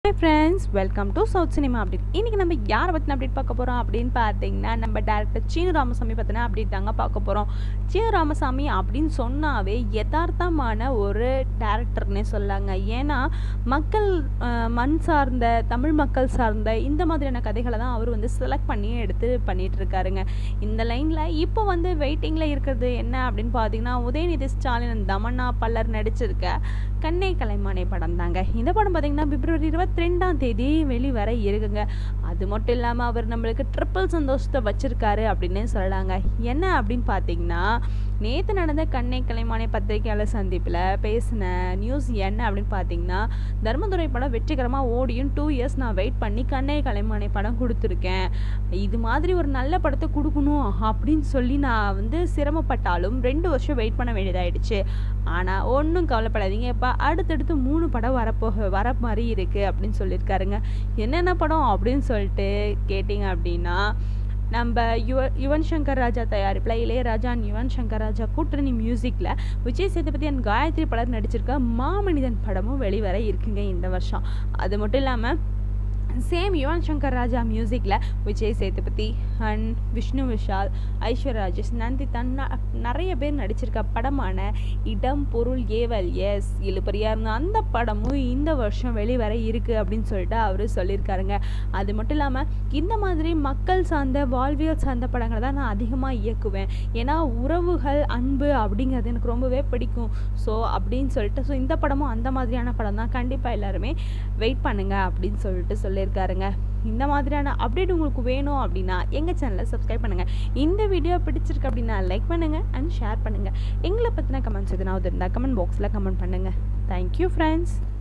hi friends welcome to south cinema update இன்றைக்கி நம்ம யாரை பற்றின அப்டேட் பார்க்க போகிறோம் அப்படின்னு பார்த்தீங்கன்னா நம்ம டேரக்டர் சீனு ராமசாமி பற்றின அப்டேட் தாங்க பார்க்க போகிறோம் சீனு ராமசாமி அப்படின்னு சொன்னாவே யதார்த்தமான ஒரு டேரக்டர்னே சொல்லாங்க ஏன்னா மக்கள் அஹ், மண் சார்ந்த தமிழ் மக்கள் சார்ந்த இந்த மாதிரியான கதைகளை தான் அவர் வந்து செலக்ட் பண்ணி எடுத்து பண்ணிட்டு இருக்காருங்க இந்த லைனில் இப்போ வந்து வெயிட்டிங்கில் இருக்கிறது என்ன அப்படின்னு பார்த்தீங்கன்னா உதயநிதி ஸ்டாலின் தமன்னா பல்லர் நடிச்சிருக்க கண்ணே கலைமானே படம் தாங்க இந்த படம் பார்த்தீங்கன்னா பிப்ரவரி இருபத்தி ரெண்டாம் தேதி வெளிவர இருக்குங்க அது மட்டும் இல்லாமல் அவர் நம்மளுக்கு ட்ரிப்பிள் சந்தோஷத்தை வச்சிருக்காரு அப்படின்னு சொல்லலாங்க என்ன அப்படின்னு பார்த்தீங்கன்னா நேற்று நடந்த கண்ணை கலைமானே பத்திரிகையாளர் சந்திப்பில் பேசின நியூஸ் என்ன அப்படின்னு பார்த்தீங்கன்னா தர்மதுரை படம் வெற்றிகரமாக ஓடியும் டூ இயர்ஸ் நான் வெயிட் பண்ணி கண்ணை கலைமானே படம் கொடுத்துருக்கேன் இது மாதிரி ஒரு நல்ல படத்தை கொடுக்கணும் அப்படின்னு சொல்லி நான் வந்து சிரமப்பட்டாலும் ரெண்டு வருஷம் வெயிட் பண்ண வேண்டியதாயிடுச்சு ஆனால் ஒன்றும் கவலைப்படாதீங்க இப்போ அடுத்தடுத்து மூணு படம் வரப்போக வர மாதிரி இருக்குது அப்படின்னு சொல்லியிருக்காருங்க என்னென்ன படம் அப்படின்னு சொல்லிட்டு கேட்டிங்க அப்படின்னா நம்ம யுவ யுவன் சங்கர் ராஜா தயாரிப்பில் இளையராஜா and யுவன் சங்கர் ராஜா கூட்டணி மியூசிக்கில் விஜய் சேதுபதி அண்ட் காயத்ரி பலர் நடிச்சிருக்க மாமனிதன் படமும் வெளிவர இருக்குங்க இந்த வருஷம் அது மட்டும் இல்லாமல் சேம் யுவன் சங்கர் ராஜா மியூசிக்கில் விஜய் சேதுபதி அண்ட் விஷ்ணு விஷால் ஐஸ்வர் ராஜேஷ் நந்திதா ந- நிறைய பேர் நடிச்சிருக்க படமான இடம் பொருள் ஏவல் எஸ் இழுபறியா இருந்த அந்த படமும் இந்த வருஷம் வெளிவர இருக்குது அப்படின்னு சொல்லிட்டு அவர் சொல்லியிருக்காருங்க அது மட்டும் இல்லாமல் இந்த மாதிரி மக்கள் சார்ந்த வாழ்வியல் சார்ந்த படங்களை தான் நான் அதிகமாக இயக்குவேன் ஏன்னா உறவுகள் அன்பு அப்படிங்கிறது எனக்கு ரொம்பவே பிடிக்கும் ஸோ அப்படின்னு சொல்லிட்டு ஸோ இந்த படமும் அந்த மாதிரியான படம் தான் கண்டிப்பாக எல்லாருமே வெயிட் பண்ணுங்க அப்படின்னு சொல்லிட்டு சொல்லியிருக்காருங்க இந்த மாதிரியான அப்டேட் உங்களுக்கு வேணும் அப்படின்னா எங்கள் சேனலை சப்ஸ்கிரைப் பண்ணுங்கள் இந்த வீடியோ பிடிச்சிருக்கு அப்படின்னா லைக் பண்ணுங்கள் அண்ட் ஷேர் பண்ணுங்கள் எங்களை பற்றின கமெண்ட்ஸ் எதுனாவது இருந்தால் கமெண்ட் பாக்ஸில் கமெண்ட் பண்ணுங்கள் தேங்க்யூ ஃப்ரெண்ட்ஸ்